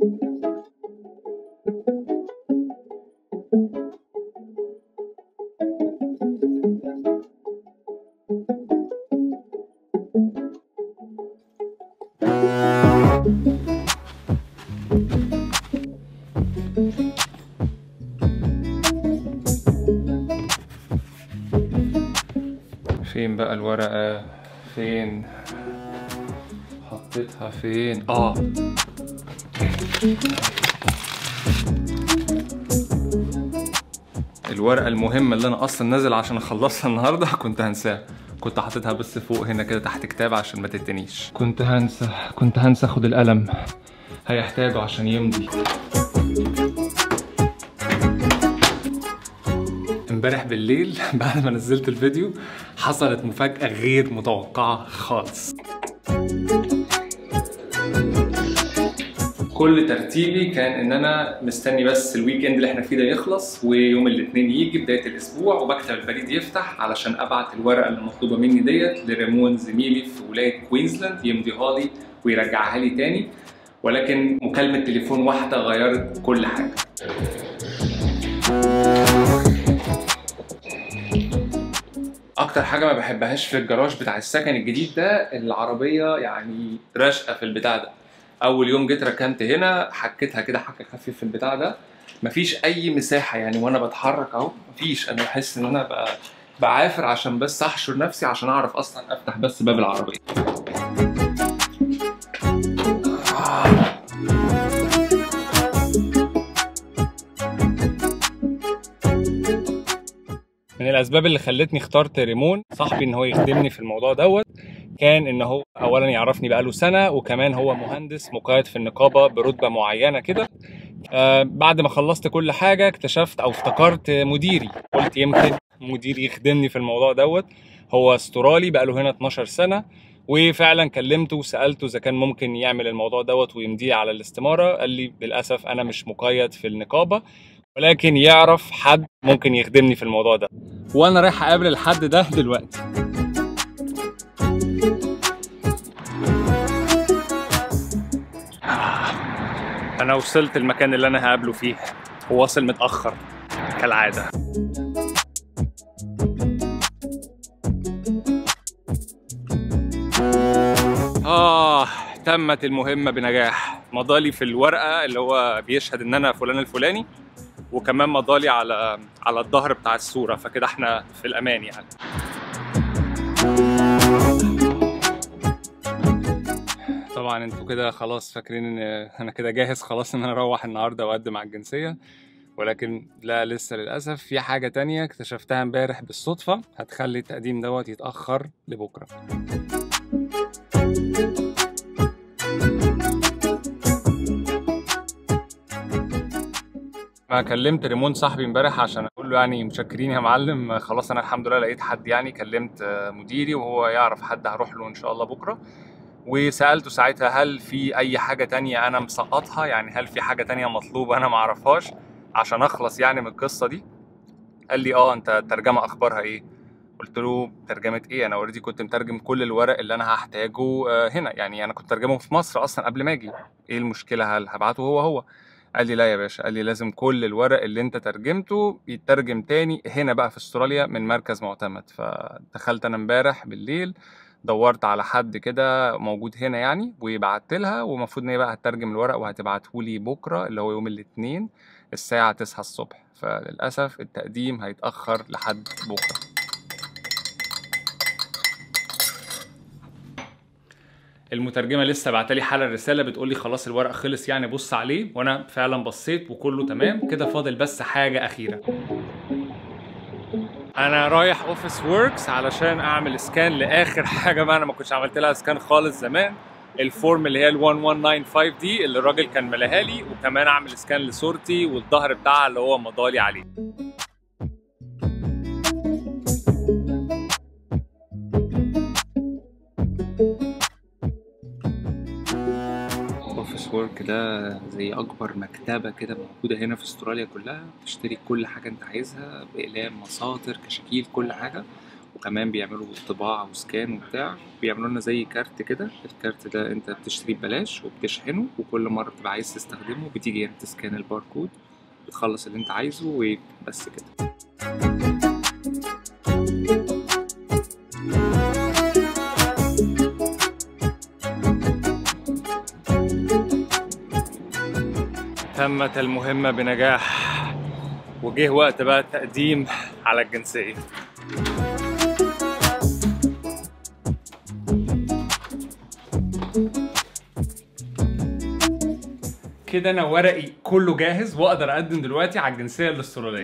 فين بقى الورقة فين حطيتها فين اه الورقة المهمة اللي أنا أصلا نازل عشان أخلصها النهاردة كنت هنساها كنت حاططها بس فوق هنا كده تحت كتاب عشان ما تتنيش كنت هنسى كنت هنسى أخد القلم هيحتاجه عشان يمضي امبارح بالليل بعد ما نزلت الفيديو حصلت مفاجأة غير متوقعة خالص كل ترتيبي كان ان انا مستني بس الويك اند اللي احنا فيه ده يخلص ويوم الاثنين يجي بدايه الاسبوع وبكتب البريد يفتح علشان ابعت الورقه اللي مطلوبه مني ديت لريمون زميلي في ولايه كوينزلاند يمضيها لي ويرجعها لي تاني ولكن مكالمه تليفون واحده غيرت كل حاجه اكتر حاجه ما بحبهاش في الجراج بتاع السكن الجديد ده العربيه يعني راشقه في البتاع ده اول يوم جيت ركنت هنا حكيتها كده حكه خفيف في البتاع ده مفيش اي مساحه يعني وانا بتحرك اهو مفيش انا بحس ان انا بقى بعافر عشان بس احشر نفسي عشان اعرف اصلا افتح بس باب العربيه من الاسباب اللي خلتني اخترت ريمون صاحبي ان هو يخدمني في الموضوع دوت كان ان هو اولا يعرفني بقاله سنه وكمان هو مهندس مقيد في النقابه برتبه معينه كده آه بعد ما خلصت كل حاجه اكتشفت او افتكرت مديري قلت يمكن مديري يخدمني في الموضوع دوت هو استرالي بقاله هنا 12 سنه وفعلا كلمته وسالته اذا كان ممكن يعمل الموضوع دوت ويمضيه على الاستماره قال لي للاسف انا مش مقيد في النقابه ولكن يعرف حد ممكن يخدمني في الموضوع ده وانا رايح اقابل الحد ده دلوقتي انا وصلت المكان اللي انا هقابله فيه وواصل متاخر كالعاده آه تمت المهمة بنجاح مضالي في الورقة اللي هو بيشهد إن أنا فلان الفلاني وكمان مضالي على على الظهر بتاع الصورة فكده احنا في الأمان يعني طبعا انتوا كده خلاص فاكرين ان انا كده جاهز خلاص ان انا اروح النهارده واقدم على الجنسيه ولكن لا لسه للاسف في حاجه تانية اكتشفتها امبارح بالصدفه هتخلي التقديم دوت يتاخر لبكره انا كلمت ريمون صاحبي امبارح عشان اقول له يعني متشكرين يا معلم خلاص انا الحمد لله لقيت حد يعني كلمت مديري وهو يعرف حد هروح له ان شاء الله بكره وسالته ساعتها هل في اي حاجه تانية انا مسقطها يعني هل في حاجه تانية مطلوبه انا معرفهاش عشان اخلص يعني من القصه دي قال لي اه انت الترجمه اخبارها ايه قلت له ترجمه ايه انا اوريدي كنت مترجم كل الورق اللي انا هحتاجه هنا يعني انا كنت ترجمه في مصر اصلا قبل ما اجي ايه المشكله هل هبعته هو هو قال لي لا يا باشا قال لي لازم كل الورق اللي انت ترجمته يترجم تاني هنا بقى في استراليا من مركز معتمد فدخلت انا امبارح بالليل دورت على حد كده موجود هنا يعني وبعت لها ومفروض ان هي بقى هتترجم الورق وهتبعته لي بكره اللي هو يوم الاثنين الساعه 9 الصبح فللاسف التقديم هيتاخر لحد بكره المترجمه لسه بعتلي حالا رساله بتقول لي خلاص الورق خلص يعني بص عليه وانا فعلا بصيت وكله تمام كده فاضل بس حاجه اخيره انا رايح اوفيس وركس علشان اعمل سكان لاخر حاجه بقى انا ما كنتش عملت لها سكان خالص زمان الفورم اللي هي ال 1195 دي اللي الراجل كان ملاها لي وكمان اعمل سكان لصورتي والظهر بتاعها اللي هو مضالي عليه اوفيس ورك ده زي اكبر مكتبه كده موجوده هنا في استراليا كلها تشتري كل حاجه انت عايزها باقلام مساطر كشاكيل كل حاجه وكمان بيعملوا طباعة وسكان وبتاع بيعملوا لنا زي كارت كده الكارت ده انت بتشتريه ببلاش وبتشحنه وكل مرة بتبقى عايز تستخدمه بتيجي هنا تسكان الباركود بتخلص اللي انت عايزه وبس كده تمت المهمة بنجاح وجه وقت بقى التقديم على الجنسية كده انا ورقي كله جاهز واقدر اقدم دلوقتي على الجنسية الاسترالية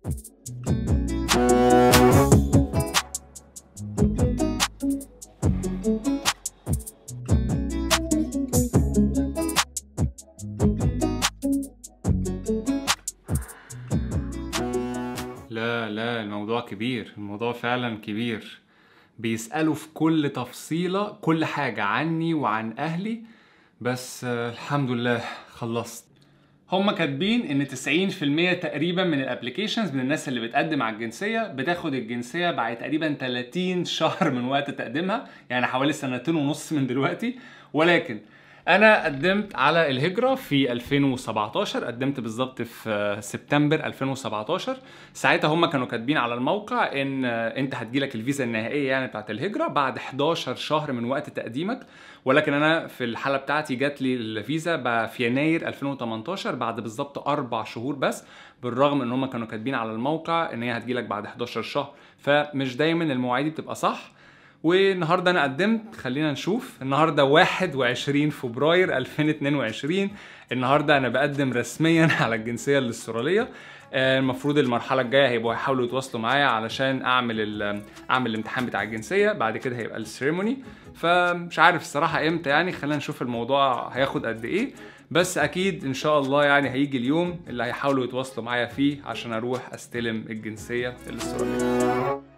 لا لا الموضوع كبير الموضوع فعلا كبير بيسألوا في كل تفصيلة كل حاجة عني وعن أهلي بس آه، الحمد لله خلصت هم كاتبين ان 90% تقريبا من الابلكيشنز من الناس اللي بتقدم على الجنسيه بتاخد الجنسيه بعد تقريبا 30 شهر من وقت تقديمها يعني حوالي سنتين ونص من دلوقتي ولكن انا قدمت على الهجره في 2017 قدمت بالظبط في سبتمبر 2017 ساعتها هم كانوا كاتبين على الموقع ان انت هتجيلك الفيزا النهائيه يعني بتاعت الهجره بعد 11 شهر من وقت تقديمك ولكن انا في الحاله بتاعتي جات لي الفيزا بقى في يناير 2018 بعد بالظبط اربع شهور بس بالرغم ان هم كانوا كاتبين على الموقع ان هي هتجيلك بعد 11 شهر فمش دايما المواعيد بتبقى صح والنهارده انا قدمت خلينا نشوف النهارده 21 فبراير 2022 النهارده انا بقدم رسميا على الجنسيه الاستراليه آه، المفروض المرحله الجايه هيبقوا يحاولوا يتواصلوا معايا علشان اعمل ال- اعمل الامتحان بتاع الجنسيه بعد كده هيبقى السيريموني فمش عارف الصراحه امتى يعني خلينا نشوف الموضوع هياخد قد ايه بس اكيد ان شاء الله يعني هيجي اليوم اللي هيحاولوا يتواصلوا معايا فيه عشان اروح استلم الجنسيه الاستراليه